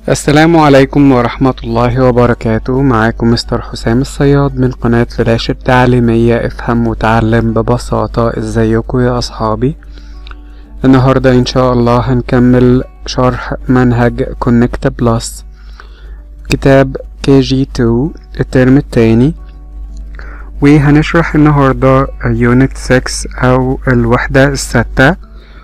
السلام عليكم ورحمة الله وبركاته معاكم مستر حسام الصياد من قناة فلاش التعليمية افهم وتعلم ببساطة ازيكم يا اصحابي النهاردة ان شاء الله هنكمل شرح منهج كونكت بلس كتاب كي جي 2 الترم التاني وهنشرح النهاردة يونت 6 او الوحدة الستة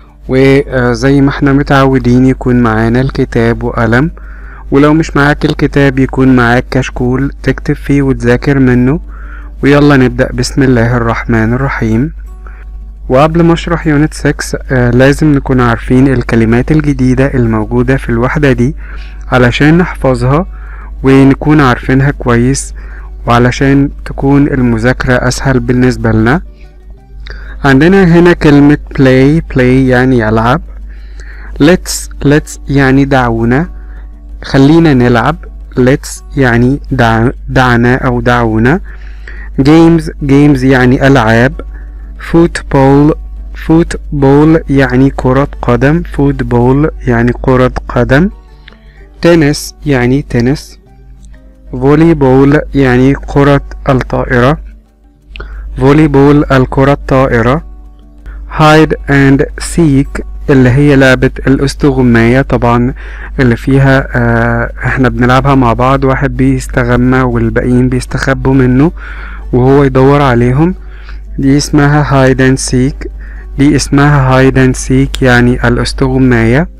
وزي ما احنا متعودين يكون معانا الكتاب وقلم ولو مش معاك الكتاب يكون معاك كشكول تكتب فيه وتذاكر منه ويلا نبدأ بسم الله الرحمن الرحيم وقبل ما اشرح يونت 6 آه لازم نكون عارفين الكلمات الجديدة الموجودة في الوحدة دي علشان نحفظها ونكون عارفينها كويس وعلشان تكون المذاكرة أسهل بالنسبة لنا عندنا هنا كلمة play play يعني يلعب let's let's يعني دعونا خلينا نلعب let's يعني دع دعنا أو دعونا games games يعني ألعاب football football يعني كرة قدم football يعني كرة قدم تنس يعني تنس volleyball يعني كرة الطائرة volleyball الكرة الطائرة hide and seek اللي هي لعبة الاستغماية طبعا اللي فيها آه احنا بنلعبها مع بعض واحد بيستغمى والباقيين بيستخبوا منه وهو يدور عليهم دي اسمها hide and seek دي اسمها hide and seek يعني الاستغماية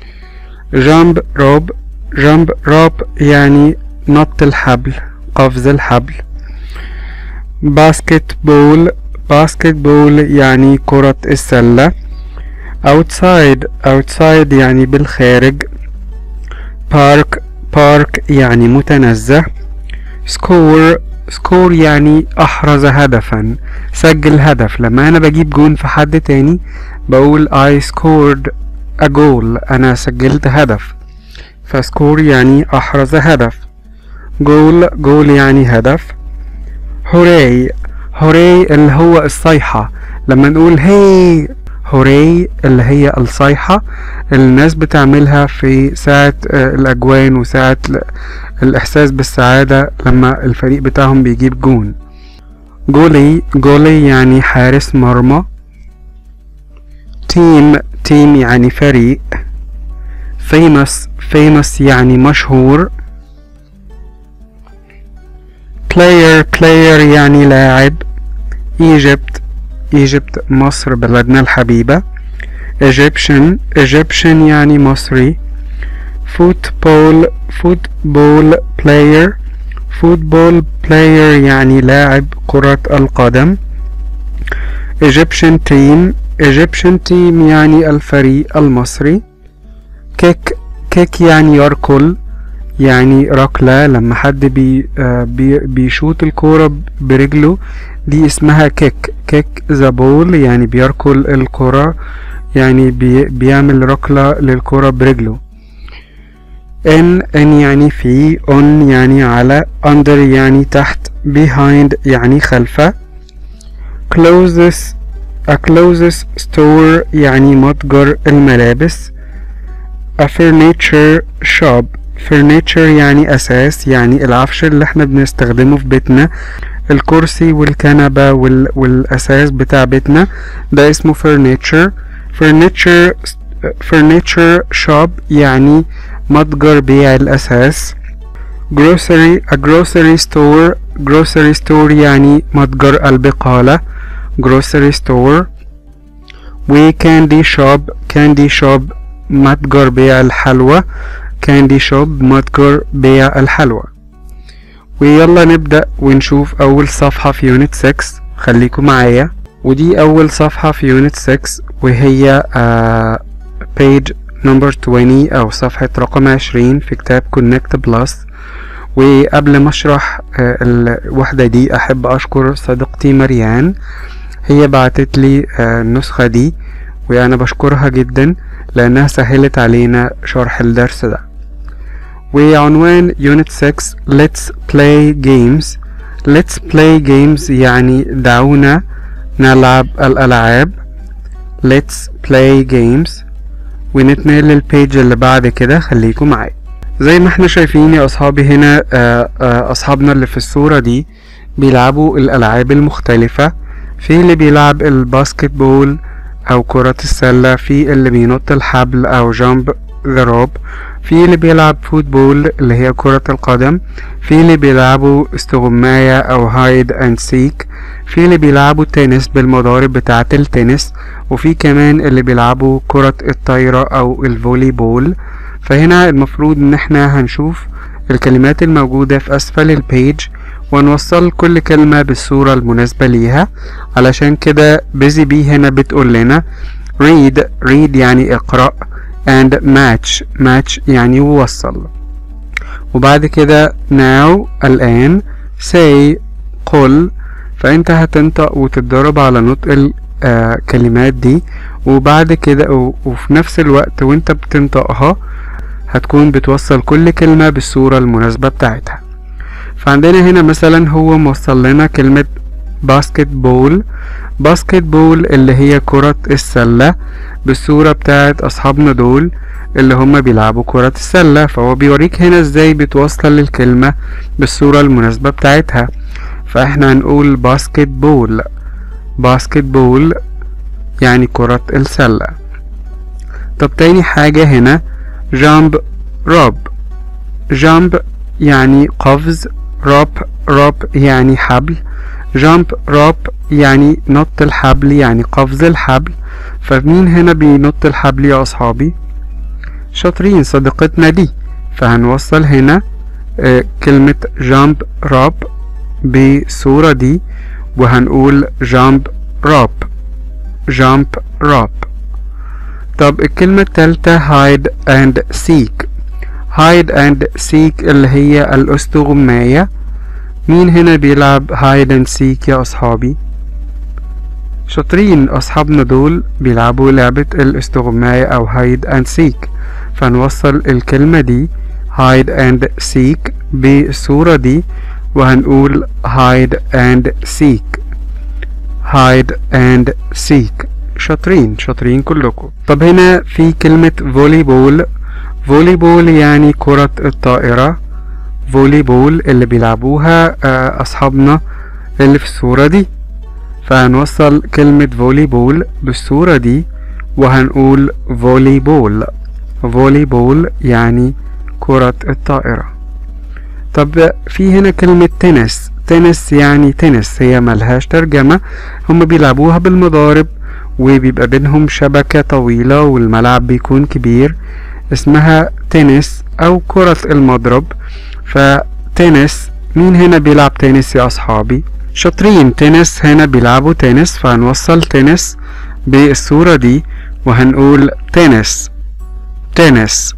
jump rope jump rope يعني نط الحبل قفز الحبل باسكت بول باسكت بول يعني كرة السلة outside outside يعني بالخارج park park يعني متنزه score score يعني أحرز هدفا سجل هدف لما أنا بجيب جون في حد تاني بقول I scored a goal أنا سجلت هدف فسكور يعني أحرز هدف جول جول يعني هدف هوراي هوراي اللي هو الصيحة لما نقول هي هوراي اللي هي الصيحة اللي الناس بتعملها في ساعة الأجوان وساعة الإحساس بالسعادة لما الفريق بتاعهم بيجيب جون جولي جولي يعني حارس مرمى تيم تيم يعني فريق famous famous يعني مشهور player player يعني لاعب Egypt Egypt مصر بلدنا الحبيبة Egyptian Egyptian يعني مصري football football player football player يعني لاعب كرة القدم Egyptian team Egyptian team يعني الفريق المصري كيك كيك يعني يركل يعني ركلة لما حد بي آه بي بيشوط الكورة برجله دي اسمها كيك كيك ذا بول يعني بيركل الكرة يعني بي بيعمل ركلة للكرة برجله ان ان يعني في on يعني على under يعني تحت behind يعني خلفه closest a closest store يعني متجر الملابس a furniture shop furniture يعني أساس يعني العفش اللي احنا بنستخدمه في بيتنا الكرسي والكنبة وال... والأساس بتاع بيتنا ده اسمه furniture furniture furniture shop يعني متجر بيع الأساس grocery a grocery store grocery store يعني متجر البقالة grocery store و candy shop candy shop متجر بيع الحلوى كاندي شوب متجر بيع الحلوى ويلا نبدأ ونشوف أول صفحة في يونت 6 خليكم معايا ودي أول صفحة في يونت 6 وهي uh, page number 20 أو صفحة رقم 20 في كتاب كونكت بلس وقبل ما اشرح uh, الوحدة دي أحب أشكر صديقتي مريان هي بعتت لي uh, النسخة دي وأنا بشكرها جدا لأنها سهلت علينا شرح الدرس ده وعنوان يونت 6 Let's play games Let's play games يعني دعونا نلعب الألعاب Let's play games ونتنقل للبيج اللي بعد كده خليكم معايا زي ما احنا شايفين يا اصحابي هنا آه، آه، اصحابنا اللي في الصورة دي بيلعبوا الالعاب المختلفة في اللي بيلعب الباسكت بول او كرة السلة في اللي بينط الحبل او جامب ذا روب في اللي بيلعب فوتبول اللي هي كرة القدم في اللي بيلعبوا استغماية او هايد اند سيك في اللي بيلعبوا تنس بالمضارب بتاعة التنس وفي كمان اللي بيلعبوا كرة الطايرة او الفولي بول فهنا المفروض ان احنا هنشوف الكلمات الموجودة في اسفل البيج ونوصل كل كلمة بالصورة المناسبة ليها علشان كده بيزي بي هنا بتقول لنا read read يعني اقرأ and match match يعني وصل وبعد كده now الآن say قل فأنت هتنطق وتتدرب على نطق الكلمات دي وبعد كده و- وفي نفس الوقت وانت بتنطقها هتكون بتوصل كل كلمة بالصورة المناسبة بتاعتها فعندنا هنا مثلا هو موصل لنا كلمة باسكت بول باسكت بول اللي هي كرة السلة بالصورة بتاعت أصحابنا دول اللي هما بيلعبوا كرة السلة فهو بيوريك هنا ازاي بتوصل الكلمة بالصورة المناسبة بتاعتها فاحنا هنقول باسكت بول باسكت بول يعني كرة السلة طب تاني حاجة هنا جامب روب جامب يعني قفز روب روب يعني حبل جامب روب يعني نط الحبل يعني قفز الحبل فمين هنا بينط الحبل يا أصحابي شاطرين صديقتنا دي فهنوصل هنا آه، كلمة جامب روب بالصورة دي وهنقول جامب روب جامب روب طب الكلمة التالتة hide and seek hide and seek اللي هي الاستغماية مين هنا بيلعب hide and seek يا أصحابي شاطرين أصحابنا دول بيلعبوا لعبة الاستغماية أو hide and seek فنوصل الكلمة دي hide and seek بالصورة دي وهنقول hide and seek hide and seek شاطرين شاطرين كلكم طب هنا في كلمة فولي بول فولي بول يعني كرة الطائرة فولي بول اللي بيلعبوها آه، أصحابنا اللي في الصورة دي فهنوصل كلمة فولي بول بالصورة دي وهنقول فولي بول فولي بول يعني كرة الطائرة طب في هنا كلمة تنس تنس يعني تنس هي ملهاش ترجمة هم بيلعبوها بالمضارب وبيبقى بينهم شبكة طويلة والملعب بيكون كبير اسمها تنس أو كرة المضرب فتنس مين هنا بيلعب تنس يا أصحابي شاطرين تنس هنا بيلعبوا تنس فهنوصل تنس بالصورة دي وهنقول تنس تنس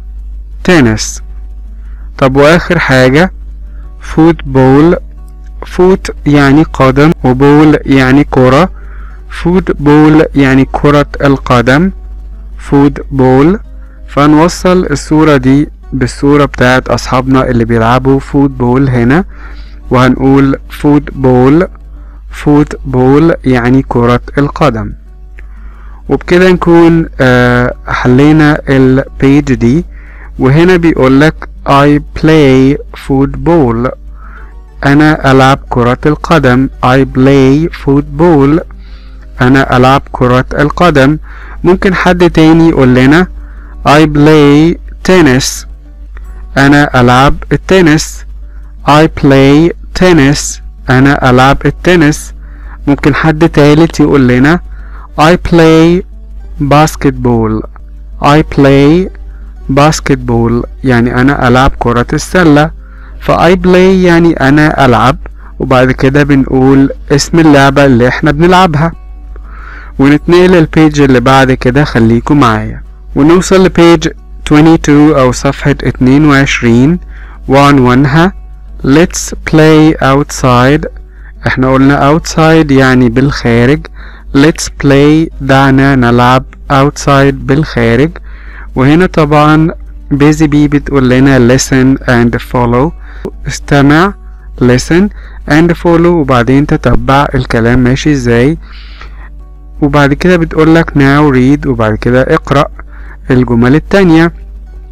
تنس طب وآخر حاجة فوتبول فوت يعني قدم وبول يعني كرة فوتبول يعني كرة القدم فوتبول فنوصل الصورة دي بالصورة بتاعت أصحابنا اللي بيلعبوا فوتبول هنا وهنقول فوتبول فوتبول يعني كرة القدم وبكده نكون آه حلينا البيج دي وهنا بيقولك I play football أنا ألعب كرة القدم I play football أنا ألعب كرة القدم ممكن حد تاني يقول لنا I play tennis أنا ألعب التنس I play tennis أنا ألعب التنس ممكن حد تالت يقول لنا I play basketball I play basketball يعني أنا ألعب كرة السلة ف I play يعني أنا ألعب وبعد كده بنقول اسم اللعبة اللي احنا بنلعبها ونتنقل للبيج اللي بعد كده خليكم معايا ونوصل لبيج 22 أو صفحة 22 وعنوانها Let's play outside احنا قلنا outside يعني بالخارج Let's play دعنا نلعب outside بالخارج وهنا طبعا بيزي بي بتقول لنا listen and follow استمع listen and follow وبعدين تتبع الكلام ماشي ازاي وبعد كده بتقولك now read وبعد كده اقرأ الجمل التانية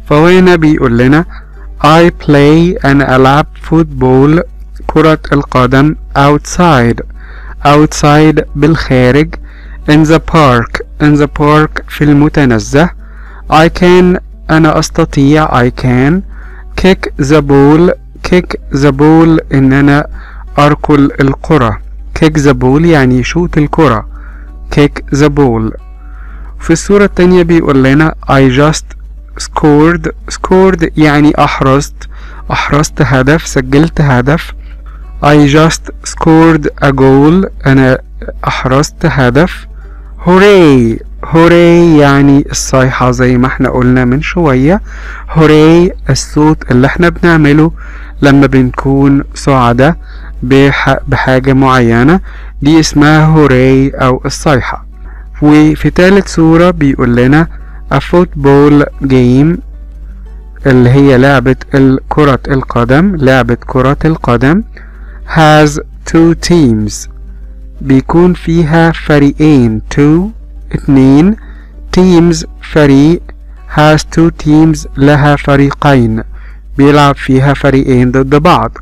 فهو هنا بيقول لنا I play أنا ألعب فوتبول كرة القدم outside outside بالخارج in the park in the park في المتنزه I can أنا أستطيع I can kick the ball kick the ball إن أنا أركل الكرة kick the ball يعني شوت الكرة kick the ball في الصورة التانية بيقول لنا I just scored scored يعني أحرزت أحرزت هدف سجلت هدف I just scored a goal أنا أحرزت هدف هوراي هوراي يعني الصيحة زي ما احنا قلنا من شوية هوراي الصوت اللي احنا بنعمله لما بنكون سعداء بح بحاجة معينة دي اسمها هوراي أو الصيحة وفي تالت صورة بيقول لنا a football game اللي هي لعبة كرة القدم لعبة كرة القدم has two teams بيكون فيها فريقين two اتنين teams فريق has two teams لها فريقين بيلعب فيها فريقين ضد بعض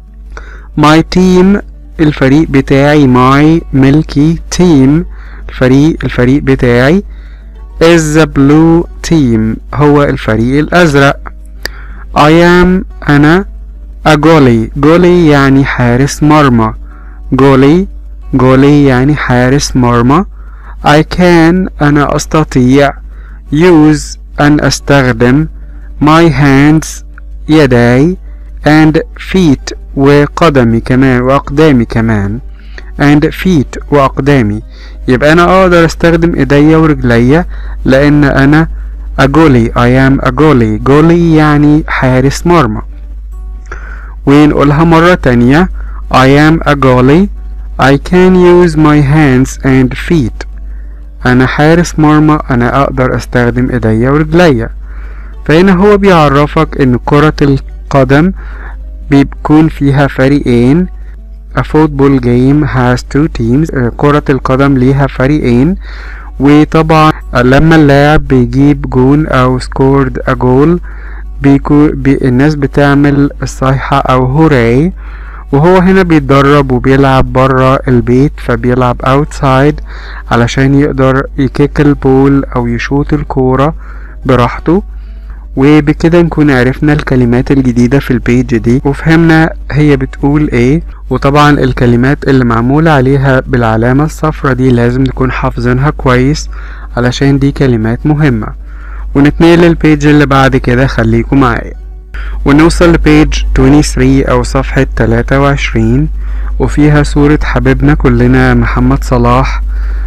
my team الفريق بتاعي my ملكي team الفريق الفريق بتاعي is the blue team هو الفريق الأزرق I am أنا a goalie goalie يعني حارس مرمى goalie goalie يعني حارس مرمى I can أنا أستطيع use أن أستخدم my hands يداي and feet وقدمي كمان وأقدامي كمان and feet وأقدامي يبقى أنا أقدر أستخدم إيديا ورجليا لأن أنا a goalie I am a goalie goalie يعني حارس مرمى ونقولها مرة تانية I am a goalie I can use my hands and feet أنا حارس مرمى أنا أقدر أستخدم إيديا ورجليا فهنا هو بيعرفك إن كرة القدم بيكون فيها فريقين A football game has two teams كرة القدم ليها فريقين وطبعا لما اللاعب بيجيب جون أو scored a goal بيكون بي الناس بتعمل الصيحة أو هوراي وهو هنا بيتدرب وبيلعب برا البيت فبيلعب outside علشان يقدر يكيك البول أو يشوط الكورة براحته وبكده نكون عرفنا الكلمات الجديدة في البيج دي وفهمنا هي بتقول ايه وطبعا الكلمات اللي معمول عليها بالعلامة الصفرة دي لازم نكون حافظينها كويس علشان دي كلمات مهمة ونتنقل للبيج اللي بعد كده خليكم معايا ونوصل لبيج 23 أو صفحة 23 وفيها صورة حبيبنا كلنا محمد صلاح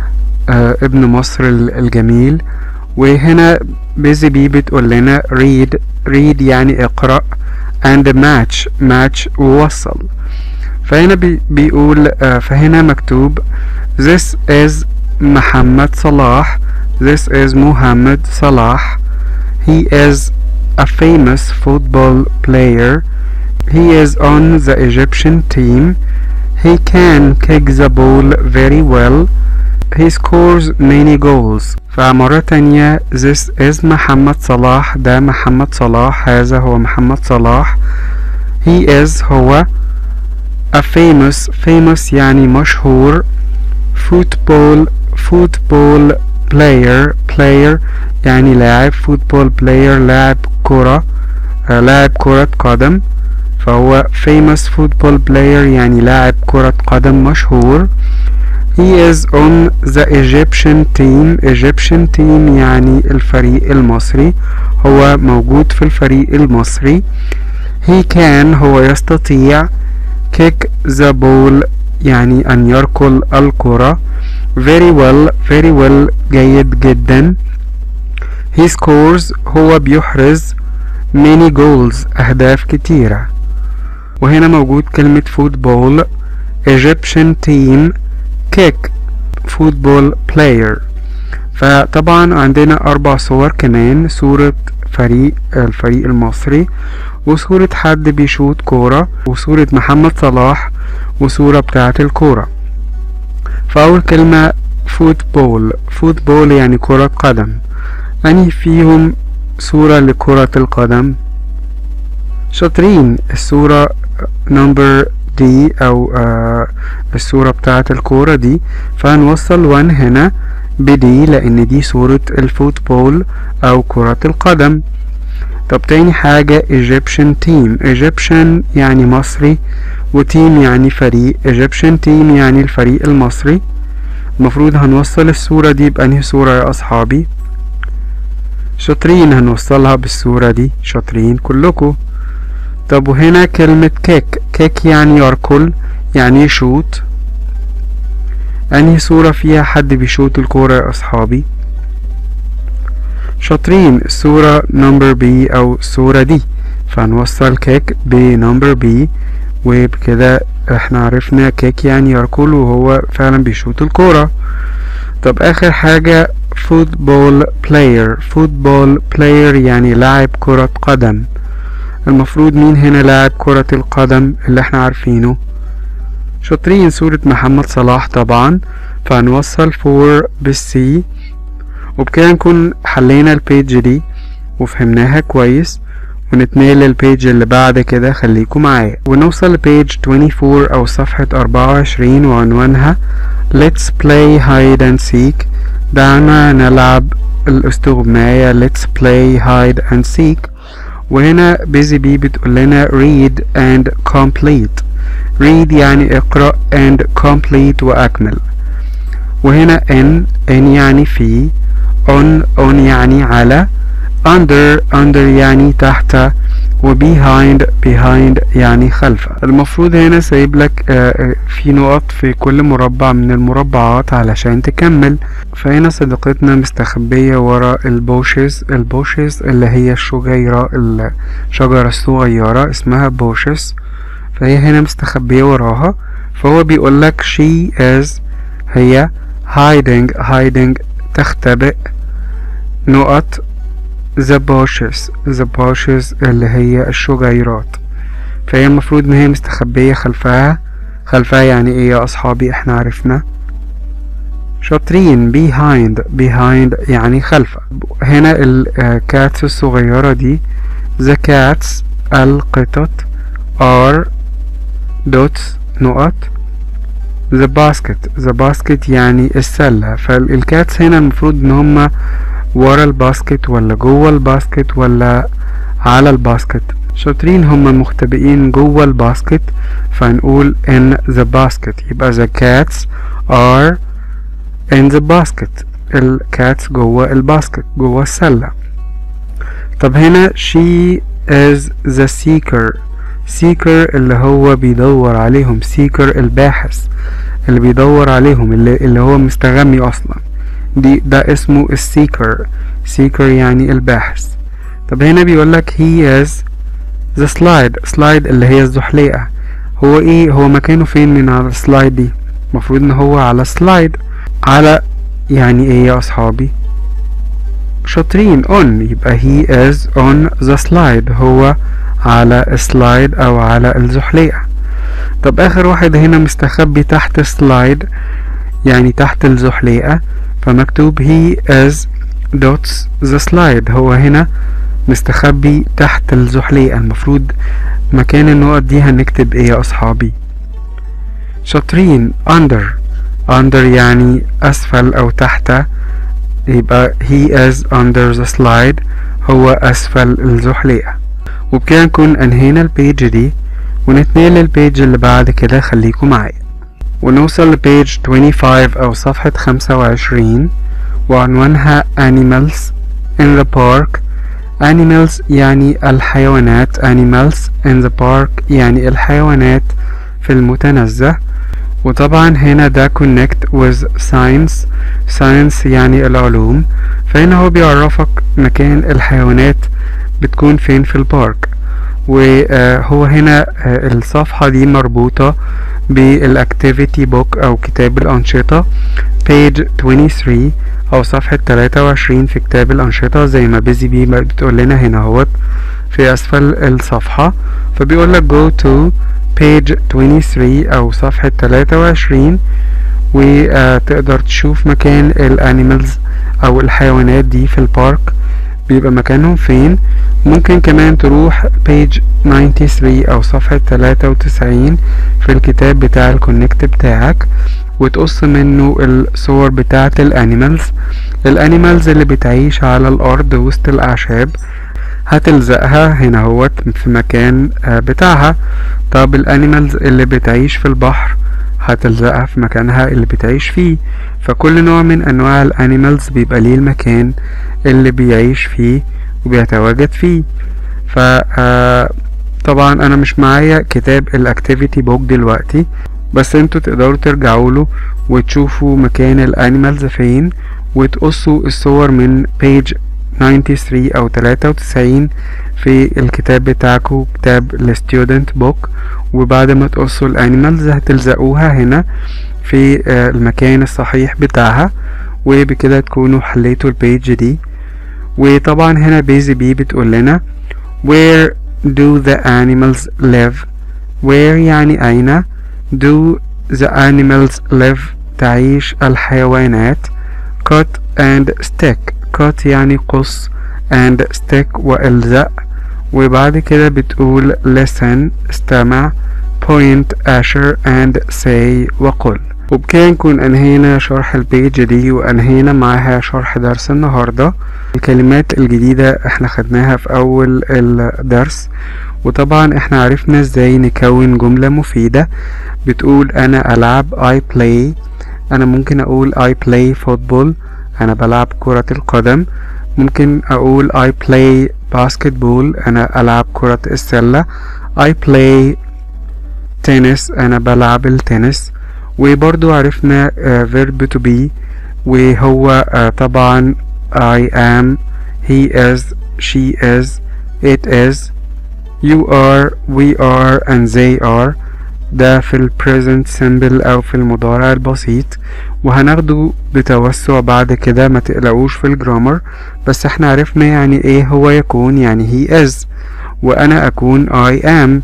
آه ابن مصر الجميل وهنا بيزي بي بتقول لنا read read يعني اقرأ and match match ووصل فهنا بي بيقول آه فهنا مكتوب this is محمد صلاح this is محمد صلاح he is a famous football player he is on the Egyptian team he can kick the ball very well he scores many goals فمرة تانية this is محمد صلاح ده محمد صلاح هذا هو محمد صلاح he is هو a famous famous يعني مشهور football football player player يعني لاعب football player لاعب كرة آه لاعب كرة قدم فهو famous football player يعني لاعب كرة قدم مشهور He is on the Egyptian team Egyptian team يعني الفريق المصري هو موجود في الفريق المصري He can هو يستطيع kick the ball يعني أن يركل الكرة very well very well جيد جدا He scores هو بيحرز many goals أهداف كتيرة وهنا موجود كلمة football Egyptian team kick football player فطبعا عندنا أربع صور كمان صورة فريق الفريق المصري وصورة حد بيشوط كورة وصورة محمد صلاح وصورة بتاعة الكورة فأول كلمة فوتبول فوتبول يعني كرة قدم أنهي فيهم صورة لكرة القدم شاطرين الصورة نمبر دي او آه الصورة بتاعة الكورة دي فهنوصل 1 هنا بدي لان دي صورة الفوتبول او كرة القدم طب تاني حاجة Egyptian team Egyptian يعني مصري وتيم يعني فريق Egyptian team يعني الفريق المصري المفروض هنوصل الصورة دي بأنهي صورة يا أصحابي شاطرين هنوصلها بالصورة دي شاطرين كلكم طب وهنا كلمة كيك كيك يعني يركل يعني يشوت أنهي صورة فيها حد بيشوت الكورة يا أصحابي شاطرين الصورة نمبر بي أو الصورة دي فهنوصل كيك بنمبر بي وبكده احنا عرفنا كيك يعني يركل وهو فعلا بيشوت الكورة طب آخر حاجة فوتبول بلاير فوتبول بلاير يعني لاعب كرة قدم المفروض مين هنا لاعب كرة القدم اللي احنا عارفينه شاطرين صورة محمد صلاح طبعا فهنوصل فور بالسي وبكده نكون حلينا البيج دي وفهمناها كويس ونتنقل للبيج اللي بعد كده خليكم معايا ونوصل لبيج 24 أو صفحة 24 وعنوانها Let's play hide and seek دعنا نلعب الاستغماية Let's play hide and seek وهنا بيزي بي بتقول لنا read and complete read يعني اقرأ and complete وأكمل وهنا in in يعني في on on يعني على under under يعني تحت و behind behind يعني خلف المفروض هنا سايب لك في نقط في كل مربع من المربعات علشان تكمل فهنا صديقتنا مستخبية ورا البوشز البوشز اللي هي الشجيرة الشجرة الصغيرة اسمها بوشز فهي هنا مستخبية وراها فهو بيقول لك she is هي hiding hiding تختبئ نقط the bushes the bushes اللي هي الشجيرات فهي المفروض ان هي مستخبية خلفها خلفها يعني ايه يا اصحابي احنا عرفنا شاطرين behind behind يعني خلف هنا الكاتس الصغيرة دي the cats القطط are dots نقط the basket the basket يعني السلة فالكاتس هنا المفروض ان هما ورا الباسكت ولا جوه الباسكت ولا على الباسكت شاطرين هما مختبئين جوه الباسكت فنقول in the basket يبقى the cats are in the basket الكاتس جوه الباسكت جوه السلة طب هنا she is the seeker seeker اللي هو بيدور عليهم seeker الباحث اللي بيدور عليهم اللي, اللي هو مستغمي اصلا دي ده اسمه السيكر سيكر يعني الباحث طب هنا بيقول لك he is the slide slide اللي هي الزحليقة هو ايه هو مكانه فين من على السلايد دي المفروض ان هو على سلايد على يعني ايه يا اصحابي شاطرين on يبقى he is on the slide هو على السلايد او على الزحليقة طب اخر واحد هنا مستخبي تحت سلايد يعني تحت الزحليقة فمكتوب he is dots the slide هو هنا مستخبي تحت الزحليقة المفروض مكان النقط دي هنكتب ايه يا اصحابي شاطرين under under يعني اسفل او تحت يبقى he is under the slide هو اسفل الزحليقة وبكده نكون انهينا البيج دي ونتنقل للبيج اللي بعد كده خليكم معايا ونوصل لبيج 25 أو صفحة 25 وعنوانها Animals in the Park Animals يعني الحيوانات Animals in the Park يعني الحيوانات في المتنزه وطبعا هنا ده connect with science science يعني العلوم فهنا هو بيعرفك مكان الحيوانات بتكون فين في البارك وهو هنا الصفحة دي مربوطة بالاكتيفيتي بوك او كتاب الانشطة page 23 او صفحة 23 في كتاب الانشطة زي ما بيزي بي بتقول لنا هنا اهوت في اسفل الصفحة فبيقول لك go to page 23 او صفحة 23 وتقدر تشوف مكان الانيمالز او الحيوانات دي في البارك بيبقى مكانهم فين ممكن كمان تروح page 93 او صفحة 93 في الكتاب بتاع الكونكت بتاعك وتقص منه الصور بتاعة الانيمالز الانيمالز اللي بتعيش على الارض وسط الاعشاب هتلزقها هنا هوت في مكان بتاعها طب الانيمالز اللي بتعيش في البحر هتلزقها في مكانها اللي بتعيش فيه فكل نوع من انواع الانيمالز بيبقى ليه المكان اللي بيعيش فيه وبيتواجد فيه ف طبعا انا مش معايا كتاب الاكتيفيتي بوك دلوقتي بس انتوا تقدروا ترجعوا له وتشوفوا مكان الانيمالز فين وتقصوا الصور من page 93 او 93 في الكتاب بتاعكو كتاب الستودنت بوك وبعد ما تقصوا الانيمالز هتلزقوها هنا في المكان الصحيح بتاعها وبكده تكونوا حليتوا البيج دي وطبعا هنا بيزي بي بتقول لنا where do the animals live where يعني أين do the animals live تعيش الحيوانات cut and stick cut يعني قص and stick والزق وبعد كده بتقول listen استمع point أشر and say وقل وبكده نكون أنهينا شرح البيج دي وأنهينا معاها شرح درس النهاردة الكلمات الجديدة احنا خدناها في أول الدرس وطبعا احنا عرفنا ازاي نكون جملة مفيدة بتقول أنا ألعب I play أنا ممكن أقول I play football أنا بلعب كرة القدم ممكن أقول I play basketball أنا ألعب كرة السلة I play tennis أنا بلعب التنس وبرضو عرفنا uh, verb to be وهو uh, طبعا I am he is she is it is you are we are and they are ده في ال present simple أو في المضارع البسيط وهناخده بتوسع بعد كده ما تقلقوش في الجرامر بس احنا عرفنا يعني ايه هو يكون يعني he is وأنا أكون I am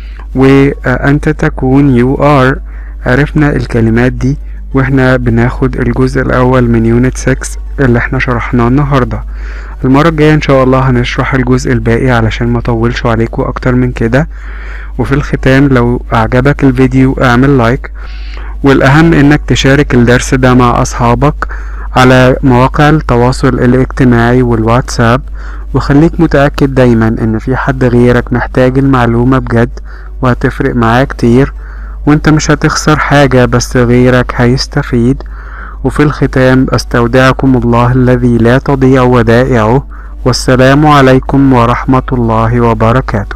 وأنت تكون you are عرفنا الكلمات دي واحنا بناخد الجزء الأول من يونت 6 اللي احنا شرحناه النهاردة المرة الجاية ان شاء الله هنشرح الجزء الباقي علشان ما اطولش عليكم اكتر من كده وفي الختام لو اعجبك الفيديو اعمل لايك والاهم انك تشارك الدرس ده مع اصحابك على مواقع التواصل الاجتماعي والواتساب وخليك متأكد دايما ان في حد غيرك محتاج المعلومة بجد وهتفرق معاه كتير وانت مش هتخسر حاجة بس غيرك هيستفيد وفي الختام استودعكم الله الذي لا تضيع ودائعه والسلام عليكم ورحمة الله وبركاته